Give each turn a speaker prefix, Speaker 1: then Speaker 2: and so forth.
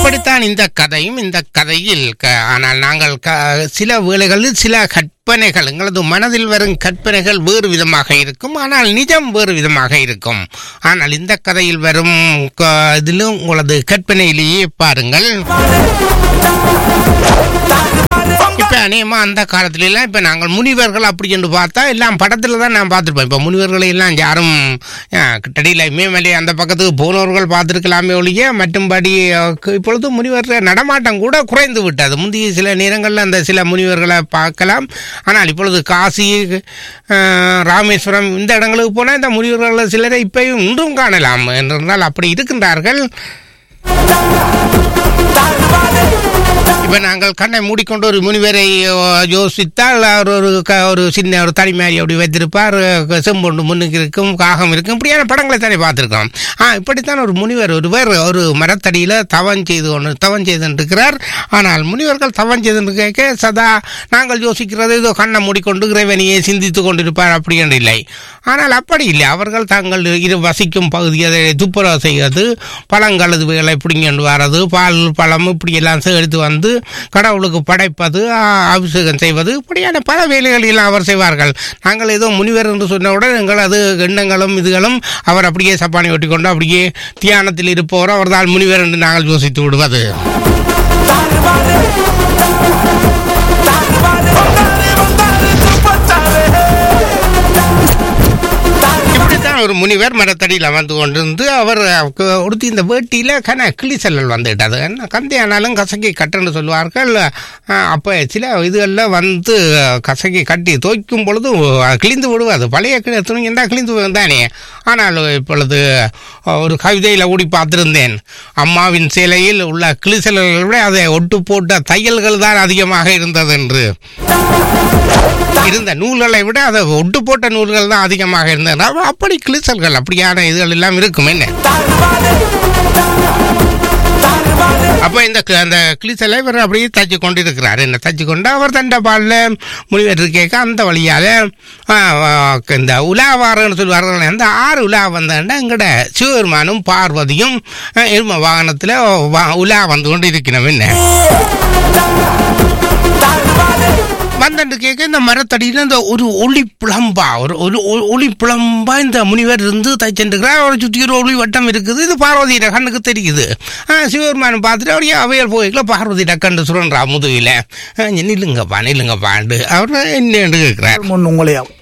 Speaker 1: இப்படித்தான் இந்த கதையும் இந்த கதையில் க- ஆனால் நாங்கள் க- சில வேளைகளில் சில கற்பனைகள் எங்களது மனதில் வரும் கற்பனைகள் வேறு விதமாக இருக்கும் ஆனால் நிஜம் வேறு விதமாக இருக்கும் ஆனால் இந்த கதையில் வரும் க- இதிலும் உங்களது கற்பனையிலேயே பாருங்கள் இப்ப அநேகமா அந்த காலத்துல எல்லாம் இப்ப நாங்கள் முனிவர்கள் அப்படி என்று பார்த்தா எல்லாம் படத்துல தான் நான் பார்த்திருப்பேன் இப்ப முனிவர்களை எல்லாம் யாரும் அஹ், கிட்டடியில மேமலே அந்த பக்கத்துக்கு போனவர்கள் பார்த்திருக்கலாமே ஒழிய மற்றும்படி அஹ், இப்பொழுது முனிவர்கள் நடமாட்டம் கூட குறைந்து விட்டது முந்தைய சில நேரங்களில் அந்த சில முனிவர்களை பார்க்கலாம் ஆனால் இப்பொழுது காசி அஹ், ராமேஸ்வரம் இந்த இடங்களுக்கு போனால் இந்த முனிவர்கள் சிலரை இப்பயும் இன்றும் காணலாம் என்றால் அப்படி இருக்கின்றார்கள் இப்ப நாங்கள் கண்ணை மூடிக்கொண்டு ஒரு முனிவரை அஹ், யோசித்தால் அவர் ஒரு க- ஒரு சின்ன ஒரு தனி மாதிரி அப்படி வைத்திருப்பார் அஹ், செம்பொண்டு முன்னுக்கு இருக்கும் காகம் இருக்கும் இப்படியான படங்களை தானே பார்த்திருக்கோம் ஆ இப்படித்தான் ஒரு முனிவர் ஒருவர் ஒரு மரத்தடியில தவம் செய்து கொண்டு தவம் செய்து இருக்கிறார் ஆனால் முனிவர்கள் தவம் செய்து கேட்க சதா நாங்கள் யோசிக்கிறது ஏதோ கண்ணை மூடிக்கொண்டு இறைவனையே சிந்தித்து கொண்டிருப்பார் அப்படி என்று இல்லை ஆனால் அப்படி இல்லை அவர்கள் தாங்கள் இரு வசிக்கும் பகுதி அதை துப்புரவு செய்வது பழங்கள் இதுகளை பிடிங்கொண்டு வர்றது பால் பழம் இப்படி எல்லாம் சேகரித்து வந்து கடவுளுக்கு படைப்பது ஆ, அபிஷேகம் செய்வது இப்படியான பல வேலைகள் எல்லாம் அவர் செய்வார்கள் நாங்கள் ஏதோ முனிவர் என்று சொன்னவுடன் எங்களது எண்ணங்களும் இதுகளும் அவர் அப்படியே சப்பானி ஒட்டி கொண்டு அப்படியே தியானத்தில் இருப்பவர் அவர்தான் முனிவர் என்று நாங்கள் யோசித்து விடுவது இப்படித்தான் ஒரு முனிவர் மரத்தடியில் அமர்ந்து கொண்டிருந்து அவர் க- உடுத்தி இந்த வேட்டியில கன கிளிசல்லல் வந்துவிட்டது என்ன கந்தையானாலும் கசக்கி கட்டுன்னு சொல்லுவார்கள் அஹ், அப்ப சில இதுகளில் வந்து கசக்கி கட்டி துவைக்கும் பொழுது அஹ், கிழிந்து விடுவது பழைய கிளி துணி இருந்தால் கிழிந்து விடும் தானே ஆனால் இப்பொழுது அஹ், ஒரு கவிதையில் ஓடி பார்த்திருந்தேன் அம்மாவின் சேலையில் உள்ள கிளிசல்களை விட அதை ஒட்டு போட்ட தையல்கள் தான் அதிகமாக இருந்தது என்று இருந்த நூல்களை விட அதை ஒட்டு போட்ட நூல்கள் தான் அதிகமாக இருந்தது அப்ப அப்படி கிளிசல்கள் அப்படியான இதுகள் எல்லாம் இருக்கும் என்ன அப்ப இந்த க- அந்த கிளிசலை இவர் அப்படியே தச்சு கொண்டிருக்கிறார் என்ன தச்சு கொண்டு அவர் தண்ட பாலில் முனிவர் கேட்க அந்த வழியால ஆ, ஆ, இந்த உலாவாரன்னு சொல்லுவார்கள் அந்த ஆறு உலா வந்தாண்டா எங்கட சிவபெருமானும் பார்வதியும் ஆ, எரும வாகனத்தில் உலா வந்து கொண்டு இருக்கணும் என்ன வந்தண்டு கேட்க இந்த மரத்தடியில் இந்த ஒரு ஒளி பிளம்பா ஒரு ஒரு ஒ- ஒளி பிளம்பா இந்த முனிவர் இருந்து தைச்சிருக்கிறார் அவரை சுற்றி ஒரு ஒளி வட்டம் இருக்குது இது பார்வதியோட கண்ணுக்கு தெரியுது ஆ, சிவபெருமான் பார்த்துட்டு அவரையே அவையல் போய்க்கல பார்வதியோட கண்டு சுரன்றா முதுகில ஆ, நில்லுங்கப்பா நில்லுங்கப்பாண்டு அவர் என்ன கேட்கிறார்
Speaker 2: முன் உங்களை